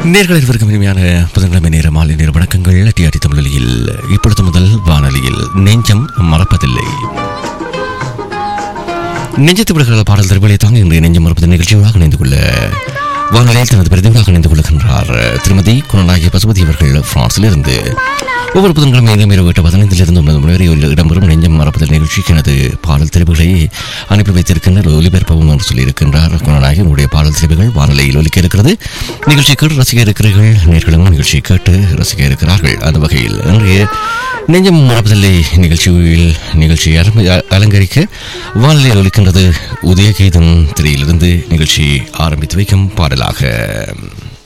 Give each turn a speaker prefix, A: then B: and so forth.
A: நேர்கள் இருவருக்கும் இனிமையான புதன்கிழமை நேர மாலை நேர வணக்கங்கள் டிஆர்டி தமிழொலியில் இப்பொழுது முதல் வானொலியில் நெஞ்சம் மறப்பதில்லை நெஞ்சத்து விடுகிற பாடல் திருவிழை தாங்க இன்றைய நெஞ்சம் மறப்பது நிகழ்ச்சியாக இணைந்து கொள்ள வானொலியில் தனது பிரதிவாக இணைந்து கொள்கின்றார் திருமதி குணநாயகி பசுபதி அவர்கள் பிரான்சில் இருந்து ஒவ்வொரு புதன்கிழமை இரவு இரவு எட்டு பதினைந்திலிருந்து ஒன்பது மணி வரை ஒரு இடம்பெறும் நெஞ்சம் மறப்பதில் நிகழ்ச்சிக்கு எனது பாடல் தெரிவுகளை அனுப்பி வைத்திருக்கின்ற ஒலிபரப்பவும் என்று சொல்லியிருக்கின்றார் குணநாயகி உங்களுடைய பாடல் தெரிவுகள் வானொலியில் ஒலிக்க இருக்கிறது நிகழ்ச்சி கேட்டு ரசிக்க இருக்கிறீர்கள் நேர்களும் நிகழ்ச்சி கேட்டு ரசிக்க இருக்கிறார்கள் அந்த வகையில் இன்றைய நெஞ்சம் மறப்பதில்லை நிகழ்ச்சியில் நிகழ்ச்சி அலங்க- அலங்கரிக்க வானிலையில் ஒலிக்கின்றது உதயகீதம் திரையிலிருந்து நிகழ்ச்சி ஆரம்பித்து வைக்கும் பாடலாக